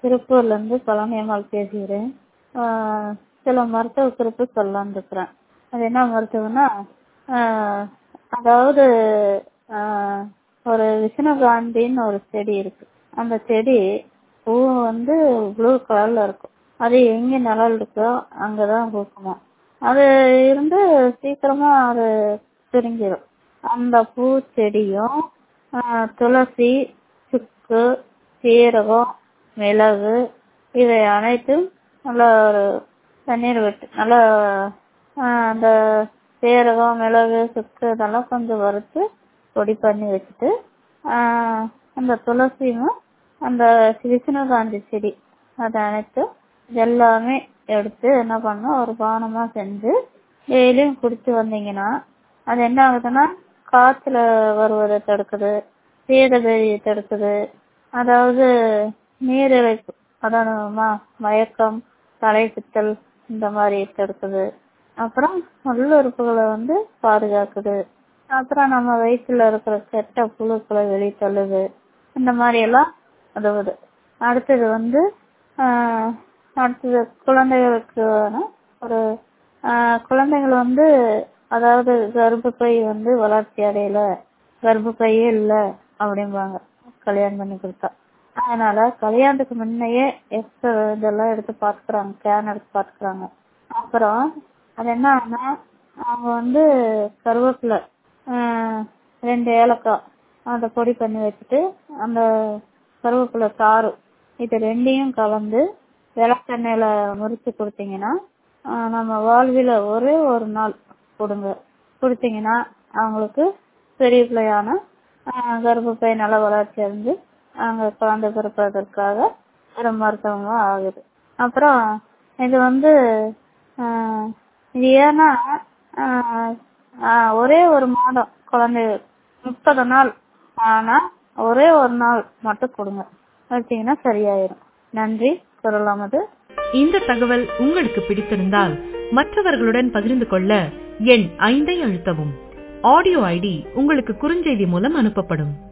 திருப்பூர்லேருந்து பழனியம்மாள் பேசுகிறேன் சில மருத்துவ குறிப்பு சொல்லலான்னு இருக்கிறேன் அது என்ன மருத்துவம்னா அதாவது ஒரு விஷ்ணுகாந்தின்னு ஒரு செடி இருக்கு அந்த செடி பூ வந்து ப்ளூ கலர்ல இருக்கும் அது எங்கே நிழல் இருக்கோ அங்கதான் பூக்குமா அது இருந்து சீக்கிரமா அது சுருங்கிடும் அந்த பூச்செடியும் துளசி சுக்கு சீரகம் மிளகு இவை அனைத்தும் நல்லா ஒரு தண்ணீர் விட்டு நல்லா அந்த சீரகம் மிளகு சுக்கு இதெல்லாம் கொஞ்சம் வறுத்து பொடி பண்ணி வச்சுட்டு அந்த துளசியும் அந்த விஷ்ணுகாந்தி செடி அது அனைத்தும் எல்லாமே எடுத்து என்ன பண்ணணும் ஒரு பானமா செஞ்சு டெய்லியும் குடிச்சு வந்தீங்கன்னா அது என்ன ஆகுதுன்னா காய்ச்சல் வருவதை தடுக்குது சீதபேதியை தடுக்குது அதாவது நீரிழைப்பு அதாவது மயக்கம் தலை சுத்தல் இந்த மாதிரி தடுக்குது அப்புறம் உள்ளுறுப்புகளை வந்து பாதுகாக்குது அப்புறம் நம்ம வயிற்றுல இருக்கிற கெட்ட புழுக்களை வெளியே தள்ளுது இந்த மாதிரி எல்லாம் உதவுது அடுத்தது வந்து அடுத்தது குழந்தைகளுக்கு ஒரு குழந்தைகள் வந்து அதாவது கர்ப்பப்பை வந்து வளர்ச்சி அடையல கர்ப்பப்பையே இல்லை அப்படிம்பாங்க கல்யாணம் பண்ணி கொடுத்தா அதனால கல்யாணத்துக்கு முன்னையே எக்ஸ்ட்ரா இதெல்லாம் எடுத்து பார்த்துக்கிறாங்க ஸ்கேன் எடுத்து பார்த்துக்கிறாங்க அப்புறம் அது என்ன ஆகுனா அவங்க வந்து கருவேப்பிலை ரெண்டு ஏலக்காய் அதை பொடி பண்ணி வச்சுட்டு அந்த கருவேப்பிலை சாறு இது ரெண்டையும் கலந்து விளக்கெண்ணெயில முறிச்சு கொடுத்தீங்கன்னா நம்ம வாழ்வில ஒரே ஒரு நாள் கொடுங்க கொடுத்தீங்கன்னா அவங்களுக்கு பெரிய பிள்ளையான கர்ப்பப்பை நல்ல வளர்ச்சி அடைஞ்சு அவங்க குழந்தை பிறப்பதற்காக ஒரு மருத்துவமும் ஆகுது அப்புறம் இது வந்து இது ஏன்னா ஒரே ஒரு மாதம் குழந்தை முப்பது நாள் ஆனா ஒரே ஒரு நாள் மட்டும் கொடுங்க வச்சீங்கன்னா சரியாயிரும் நன்றி சொல்லலாமது இந்த தகவல் உங்களுக்கு பிடித்திருந்தால் மற்றவர்களுடன் பகிர்ந்து கொள்ள எண் ஐந்தை அழுத்தவும் ஆடியோ ஐடி உங்களுக்கு குறுஞ்செய்தி மூலம் அனுப்பப்படும்